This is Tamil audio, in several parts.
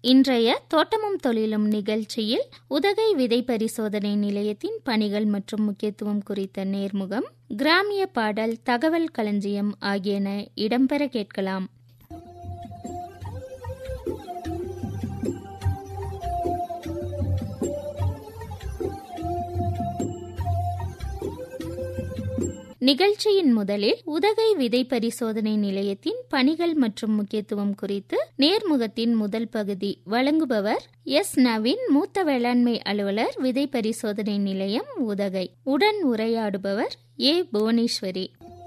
இன்றைய தோட்டமும் தொழிலும் நிகழ்ச்சியில் உதகை விதை பரிசோதனை நிலையத்தின் பணிகள் மற்றும் முக்கியத்துவம் குறித்த நேர்முகம் கிராமிய பாடல் தகவல் களஞ்சியம் ஆகியன இடம்பெற கேட்கலாம் நிகழ்ச்சியின் முதலில் உதகை விதை பரிசோதனை நிலையத்தின் பணிகள் மற்றும் முக்கியத்துவம் குறித்து நேர்முகத்தின் முதல் பகுதி வழங்குபவர் எஸ் நவீன் மூத்த வேளாண்மை அலுவலர் விதை பரிசோதனை நிலையம் உதகை உடன் உரையாடுபவர் ஏ புவனேஸ்வரி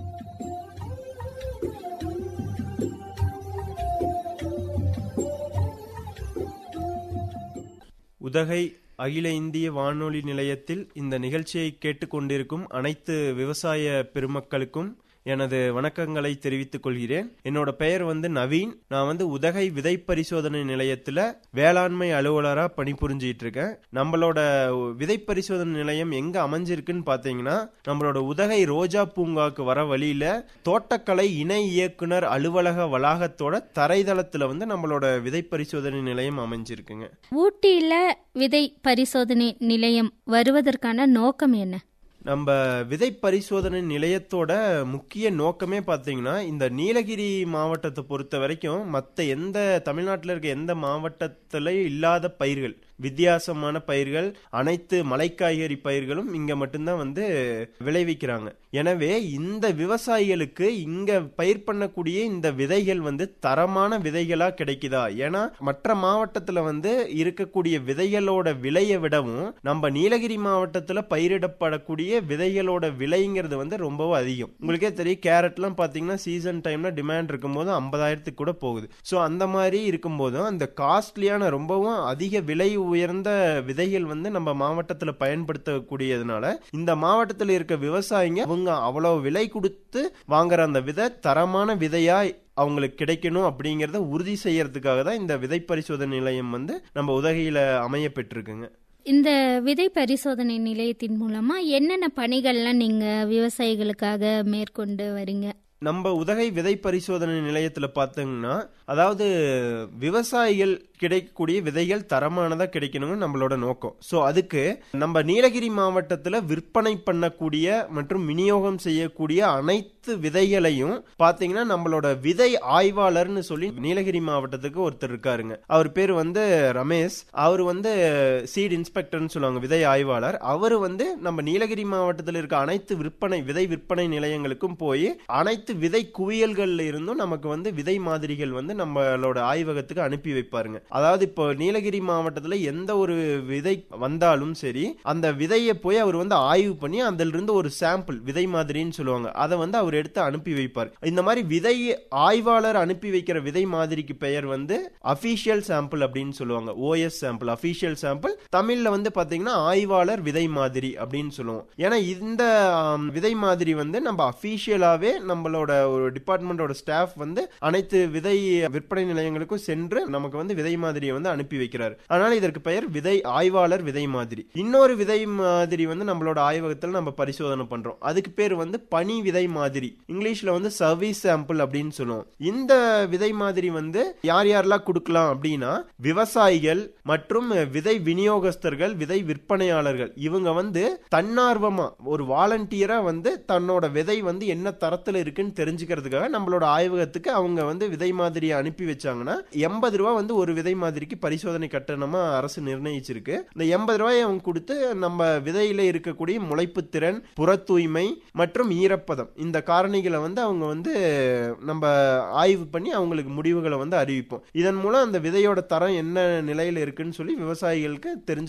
உதகை அகில இந்திய வானொலி நிலையத்தில் இந்த நிகழ்ச்சியை கேட்டுக்கொண்டிருக்கும் அனைத்து விவசாய பெருமக்களுக்கும் எனது வணக்கங்களை தெரிவித்துக் கொள்கிறேன் என்னோட பெயர் வந்து நவீன் நான் வந்து உதகை விதை பரிசோதனை நிலையத்துல வேளாண்மை அலுவலரா பணிபுரிஞ்சிட்டு இருக்கேன் நம்மளோட விதை பரிசோதனை நிலையம் எங்க அமைஞ்சிருக்குன்னு பாத்தீங்கன்னா நம்மளோட உதகை ரோஜா பூங்காக்கு வர வழியில தோட்டக்கலை இணை இயக்குனர் அலுவலக வளாகத்தோட தரைதளத்துல வந்து நம்மளோட விதை பரிசோதனை நிலையம் அமைஞ்சிருக்குங்க ஊட்டியில விதை பரிசோதனை நிலையம் வருவதற்கான நோக்கம் என்ன நம்ம விதை பரிசோதனை நிலையத்தோட முக்கிய நோக்கமே பார்த்தீங்கன்னா இந்த நீலகிரி மாவட்டத்தை பொறுத்த வரைக்கும் மற்ற எந்த தமிழ்நாட்டில் இருக்க எந்த மாவட்டத்திலையும் இல்லாத பயிர்கள் வித்தியாசமான பயிர்கள் அனைத்து மலைக்காய்கறி பயிர்களும் இங்க மட்டும்தான் வந்து விளைவிக்கிறாங்க எனவே இந்த விவசாயிகளுக்கு இங்க பயிர் பண்ணக்கூடிய இந்த விதைகள் வந்து தரமான விதைகளா கிடைக்குதா ஏன்னா மற்ற மாவட்டத்துல வந்து இருக்கக்கூடிய விதைகளோட விலையை விடவும் நம்ம நீலகிரி மாவட்டத்துல பயிரிடப்படக்கூடிய விதைகளோட விலைங்கிறது வந்து ரொம்பவும் அதிகம் உங்களுக்கே தெரியும் கேரட்லாம் பாத்தீங்கன்னா சீசன் டைம்ல டிமாண்ட் இருக்கும்போது ஐம்பதாயிரத்துக்கு கூட போகுது ஸோ அந்த மாதிரி இருக்கும்போதும் அந்த காஸ்ட்லியான ரொம்பவும் அதிக விலை உயர்ந்த விதைகள் வந்து நம்ம மாவட்டத்துல பயன்படுத்தக்கூடியதுனால இந்த மாவட்டத்தில் இருக்க விவசாயிங்க அவங்க அவ்வளவு விலை கொடுத்து வாங்குற அந்த விதை தரமான விதையா அவங்களுக்கு கிடைக்கணும் அப்படிங்கறத உறுதி செய்யறதுக்காக தான் இந்த விதை பரிசோதனை நிலையம் வந்து நம்ம உதகையில அமைய பெற்றிருக்குங்க இந்த விதை பரிசோதனை நிலையத்தின் மூலமா என்னென்ன பணிகள்லாம் நீங்க விவசாயிகளுக்காக மேற்கொண்டு வரீங்க நம்ம உதகை விதை பரிசோதனை நிலையத்துல பார்த்தீங்கன்னா அதாவது விவசாயிகள் கிடைக்கக்கூடிய விதைகள் தரமானதா கிடைக்கணும்னு நம்மளோட நோக்கம் ஸோ அதுக்கு நம்ம நீலகிரி மாவட்டத்துல விற்பனை பண்ணக்கூடிய மற்றும் விநியோகம் செய்யக்கூடிய அனைத்து விதைகளையும் பாத்தீங்கன்னா நம்மளோட விதை ஆய்வாளர்னு சொல்லி நீலகிரி மாவட்டத்துக்கு ஒருத்தர் இருக்காருங்க அவர் பேர் வந்து ரமேஷ் அவர் வந்து சீட் இன்ஸ்பெக்டர்னு சொல்லுவாங்க விதை ஆய்வாளர் அவர் வந்து நம்ம நீலகிரி மாவட்டத்தில் இருக்க அனைத்து விற்பனை விதை விற்பனை நிலையங்களுக்கும் போய் அனைத்து விதை குவியல்கள்ல இருந்தும் நமக்கு வந்து விதை மாதிரிகள் வந்து நம்மளோட ஆய்வகத்துக்கு அனுப்பி வைப்பாருங்க அதாவது இப்போ நீலகிரி மாவட்டத்துல எந்த ஒரு விதை வந்தாலும் சரி அந்த விதையை போய் அவர் வந்து ஆய்வு பண்ணி அதுல இருந்து ஒரு சாம்பிள் விதை மாதிரின்னு சொல்லுவாங்க அதை வந்து அவர் எடுத்து அனுப்பி வைப்பார் இந்த மாதிரி விதை ஆய்வாளர் அனுப்பி வைக்கிற விதை மாதிரிக்கு பெயர் வந்து அபிஷியல் சாம்பிள் அப்படின்னு சொல்லுவாங்க ஓஎஸ் சாம்பிள் அபிஷியல் சாம்பிள் தமிழ்ல வந்து பாத்தீங்கன்னா ஆய்வாளர் விதை மாதிரி அப்படின்னு சொல்லுவோம் ஏன்னா இந்த விதை மாதிரி வந்து நம்ம அபிஷியலாவே நம்மளோட ஒரு டிபார்ட்மெண்டோட ஸ்டாஃப் வந்து அனைத்து விதை விற்பனை நிலையங்களுக்கும் சென்று நமக்கு வந்து விதை மாதிரியை வந்து அனுப்பி வைக்கிறார் அதனால இதற்கு பெயர் விதை ஆய்வாளர் விதை மாதிரி இன்னொரு விதை மாதிரி வந்து நம்மளோட ஆய்வகத்தில் நம்ம பரிசோதனை பண்றோம் அதுக்கு பேர் வந்து பனி விதை மாதிரி இங்கிலீஷ்ல வந்து சர்வீஸ் சாம்பிள் அப்படின்னு சொல்லுவோம் இந்த விதை மாதிரி வந்து யார் யாரெல்லாம் கொடுக்கலாம் அப்படின்னா விவசாயிகள் மற்றும் விதை விநியோகஸ்தர்கள் விதை விற்பனையாளர்கள் இவங்க வந்து தன்னார்வமா ஒரு வாலண்டியரா வந்து தன்னோட விதை வந்து என்ன தரத்துல இருக்குன்னு தெரிஞ்சுக்கிறதுக்காக நம்மளோட ஆய்வகத்துக்கு அவங்க வந்து விதை மாதிரியை அனுப்பி வச்சாங்கன்னா எண்பது ரூபா வந்து ஒரு விதை மாதிரிக்கு பரிசோதனை கட்டணமா அரசு நிர்ணயிச்சிருக்கு இந்த எண்பது ரூபாய் அவங்க கொடுத்து நம்ம விதையில இருக்கக்கூடிய முளைப்பு திறன் புற தூய்மை மற்றும் ஈரப்பதம் இந்த காரணிகளை வந்து அவங்க வந்து நம்ம ஆய்வு பண்ணி அவங்களுக்கு முடிவுகளை வந்து அறிவிப்போம் இதன் மூலம் அந்த விதையோட தரம் என்ன நிலையில இருக்குன்னு சொல்லி விவசாயிகளுக்கு தெரிஞ்சு